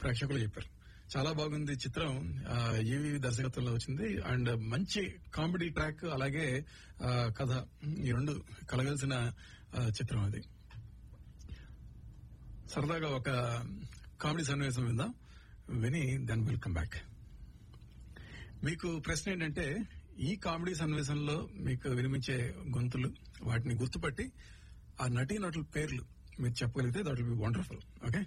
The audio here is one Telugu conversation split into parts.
ప్రేక్షకులు చెప్పారు చాలా బాగుంది చిత్రం ఆ, ఈవి దర్శకత్వంలో వచ్చింది అండ్ మంచి కామెడీ ట్రాక్ అలాగే ఆ, కథ ఈ రెండు కలగలిసిన ఆ, చిత్రం అది సరదాగా ఒక కామెడీ సన్నివేశం విందాం విని దెన్ వెల్కమ్ బ్యాక్ మీకు ప్రశ్న ఏంటంటే ఈ కామెడీ సన్నివేశంలో మీకు వినిపించే గొంతులు వాటిని గుర్తుపట్టి ఆ నటీ నటుల పేర్లు మీరు చెప్పగలిగితే that will be wonderful okay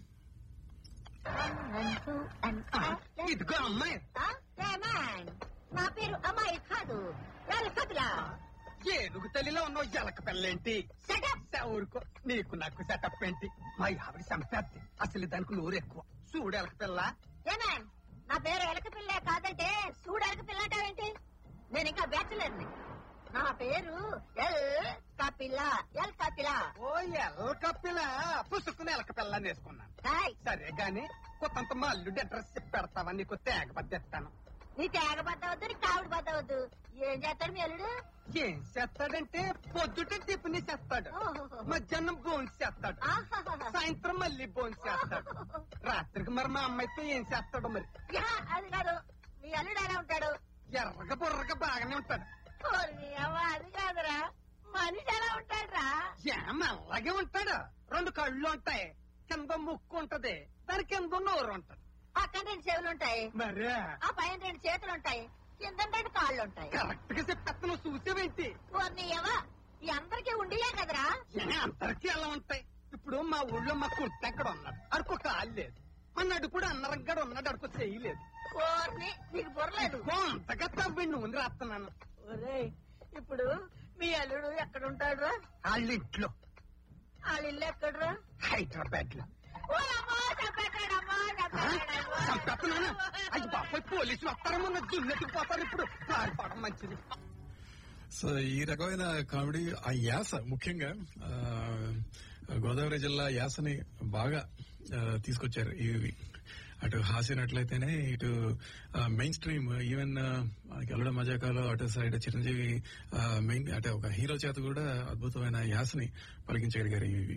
ఇదిగో అమ్మాయి నా పేరు అమ్మాయి కాదు ఎలకపిలా ఏనుగు తల్లిలో ఉన్న ఎలక పిల్లేంటి సెటప్ ఊరుకో నీకు నాకు సెటప్ ఏంటి మా ఆవిడ సంపేద్ది అసలు దానికి నూరు ఎక్కువ చూడు ఎలక పిల్ల ఏమేన్ నా పేరు ఎలక పిల్ల కాదంటే చూడు ఎలక పిల్ల అంటావేంటి నేను ఇంకా బ్యాచులర్ని నా పేరు ఎల్ కపిల ఎల్ కపిల ఓ ఎలక పిల్ల పుసుకుని ఎలక పిల్ల వేసుకున్నాను హాయ్ సరే గాని కొత్తంత మా అల్లుడి అడ్రస్ చెప్పి పెడతావా నీకు తేగ బద్దెత్తాను నీ తేగ బద్దవద్దు నీ కావుడు బద్దవద్దు ఏం చేస్తాడు మీ అల్లుడు ఏం చేస్తాడంటే పొద్దుటే టిఫిన్ చేస్తాడు ఓహోహో. మధ్యాహ్నం బోన్స్ చేస్తాడు ఆహాహాహా. సాయంత్రం మళ్ళీ బోన్స్ చేస్తాడు రాత్రికి మరి మా అమ్మాయితో ఏం చేస్తాడు మరి యా, అది కాదు మీ అల్లుడు ఎలా ఉంటాడు ఎర్రగా బుర్రగా బాగానే ఉంటాడు ఓరి అవ్వ, అది కాదురా మనిషి ఎలా ఉంటాడురా ఏం అలాగే ఉంటాడు రెండు కళ్ళు ఉంటాయి కింద ముక్కు ఉంటది దాని కింద నోరు ఉంటది పక్కన రెండు చెవులు ఉంటాయి మరే ఆ పైన రెండు చేతులు ఉంటాయి కింద రెండు కాళ్ళు ఉంటాయి కరెక్ట్ గా చెప్పేస్తాను చూసేవేంటి ఓర్ని ఎవ ఈ అందరికీ ఉండియే కదరా ఏ అందరికీ ఎలా ఉంటాయి ఇప్పుడు మా ఊళ్ళో మా కుర్త ఎక్కడ ఉన్నాడు అడుకో కాలు లేదు మా నడుపుడు అన్నరంగడు ఉన్నాడు అడుకో చేయలేదు ఓర్ని నీకు బుర్రలేదు ఇదిగో అంతగా తవ్వి నువ్వు రాస్తున్నాను ఒరేయ్ ఇప్పుడు మీ అల్లుడు ఎక్కడ ఉంటాడురా వాళ్ళ ఇంట్లో వాళ్ళ ఇల్లు ఎక్కడరా హైదరాబాద్ లో ఓ అమ్మో చంపేశాడమ్మో చంపేశాడమ్మో. చంపేస్తున్నాను అది బాబాయ్ పోలీసులు వస్తారేమో నా దున్నెత్తుకు పోతారు ఇప్పుడు పారిపోవడం మంచిది సో ఈ రకమైన కామెడీ ఆ యాస ముఖ్యంగా ఆ, గోదావరి జిల్లా యాసని బాగా ఆ, తీసుకొచ్చారు ఇవి అటు హాస్య నటులైతేనే ఇటు మెయిన్ స్ట్రీమ్ ఈవెన్ మనకి అల్లుడ మజాకాలో అటు సైడ్ చిరంజీవి మెయిన్ అంటే ఒక హీరో చేత కూడా అద్భుతమైన యాసని పలికించగలిగారు ఇవి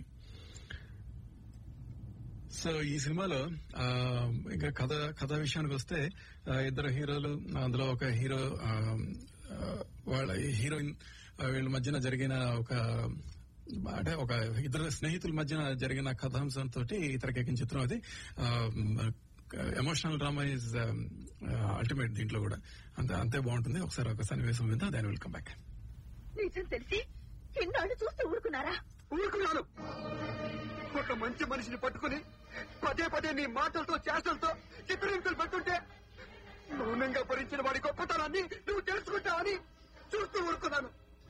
సో ఈ సినిమాలో ఆ, ఇంకా కథ కథ విషయానికి వస్తే ఆ, ఇద్దరు హీరోలు అందులో ఒక హీరో ఆ, ఆ, వాళ్ళ హీరోయిన్ ఆ, వీళ్ళ మధ్యన జరిగిన ఒక అంటే ఒక ఇద్దరు స్నేహితుల మధ్యన జరిగిన కథాంశంతో తెరకెక్కిన చిత్రం అది ఎమోషనల్ డ్రామా ఇస్ అల్టిమేట్ దీంట్లో కూడా అంతే అంతే బాగుంటుంది ఒకసారి ఒక సన్నివేశం విందా దాని వెల్కమ్ బ్యాక్ నిజం తెలిసి చిన్నాళ్ళు చూస్తూ ఊరుకున్నారా ఊరుకున్నాను ఒక మంచి మనిషిని పట్టుకుని పదే పదే నీ మాటలతో చేష్టలతో చిత్రహింసలు పెడుతుంటే మౌనంగా భరించిన వాడి గొప్పతనాన్ని నువ్వు తెలుసుకుంటావని చూస్తూ ఊరుకున్నాను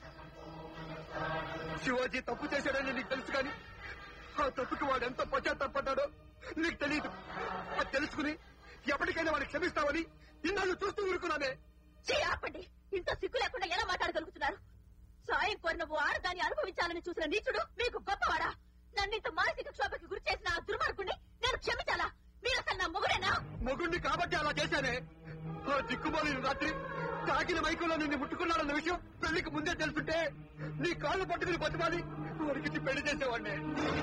శివాజీ తప్పు చేశాడని నీకు తెలుసు కానీ ఆ తప్పుకి వాడు ఎంత పశ్చాత్తాపడ్డాడో నీకు తెలియదు అది తెలుసుకుని ఎప్పటికైనా వాడిని క్షమిస్తావని ఇన్నాళ్ళు చూస్తూ ఊరుకున్నానే చీ, ఆపండి ఇంత సిగ్గు లేకుండా ఎలా మాట్లాడగలుగుతున్నారు సాయం కోరిన ఓ ఆడదాన్ని అనుభవించాలని చూసిన నీచుడు మీకు గొప్పవాడా నన్ను ఇంత మానసిక క్షోభకి గురి చేసిన ఆ దుర్మార్గుణ్ణి నేను క్షమించాలా మీరు అసలు నా మొగుడేనా మొగుణ్ణి కాబట్టి అలా చేశానే ఆ దిక్కుమాలిన రాత్రి తాగిన మైకులో నిన్ను ముట్టుకున్నాడన్న విషయం పెళ్లికి ముందే తెలుసుంటే నీ కాళ్ళు పట్టుకుని బతిమాలి వారికి పెళ్లి చేసేవాడినే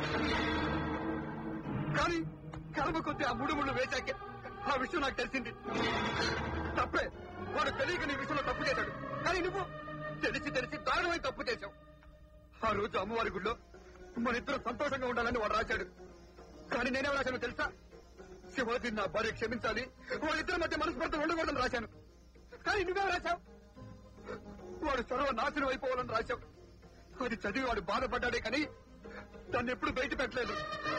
కానీ కర్మ కొద్ది ఆ మూడు ముళ్ళు వేశాకే ఆ విషయం నాకు తెలిసింది తప్పే వాడు తెలియక నీ విషయంలో తప్పు చేశాడు కానీ నువ్వు తెలిసి తెలిసి దారుణమైన తప్పు చేశావు ఆ రోజు అమ్మవారి గుడిలో మన ఇద్దరు సంతోషంగా ఉండాలని వాడు రాశాడు కానీ నేనేం రాశానో తెలుసా శివాజీ నా భార్య క్షమించాలి వాళ్ళిద్దరి మధ్య మనస్పర్ధ ఉండకూడదని రాశాను కానీ నువ్వేం రాశావు వాడు సర్వ నాశనం అయిపోవాలని రాశావు అది చదివి వాడు బాధపడ్డాడే కానీ దాన్ని ఎప్పుడు బయట పెట్టలేదు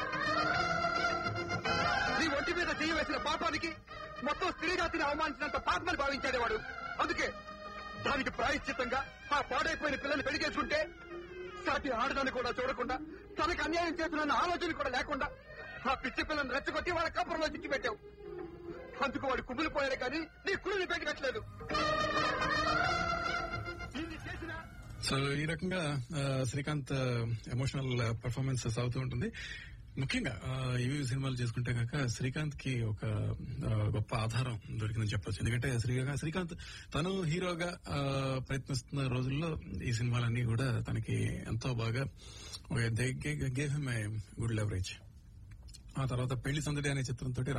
నీ ఒంటి మీద చెయ్యి వేసిన పాపానికి మొత్తం స్త్రీ జాతిని అవమానించినంత పాపమని భావించాడే వాడు అందుకే దానికి ప్రాయశ్చిత్తంగా ఆ పాడైపోయిన పిల్లని పెళ్లి చేసుకుంటే సాటి ఆడదాన్ని కూడా చూడకుండా తనకు అన్యాయం చేస్తున్న ఆలోచన కూడా లేకుండా ఆ పిచ్చి పిల్లని రెచ్చగొట్టి వాళ్ళ కప్పురంలో చిక్కి పెట్టావు అందుకు వాడు కుమిలిపోయాడు కానీ నీ కుళ్ళని పెట్టలేదు దీన్ని చేసిన సో ఈ రకంగా ఆ, శ్రీకాంత్ ఎమోషనల్ పర్ఫార్మెన్స్ సాగుతూ ఉంటుంది ముఖ్యంగా ఆ, ఇవి సినిమాలు చేసుకుంటే కాక శ్రీకాంత్ కి ఒక ఆ, గొప్ప ఆధారం దొరికిందని చెప్పొచ్చు ఎందుకంటే శ్రీకా శ్రీకాంత్ తను హీరోగా ఆ, ప్రయత్నిస్తున్న రోజుల్లో ఈ సినిమాలన్నీ కూడా తనకి ఎంతో బాగా గేవ్ హిమ్ గుడ్ లెవరేజ్ ఆ తర్వాత పెళ్లి సందడి అనే చిత్రంతో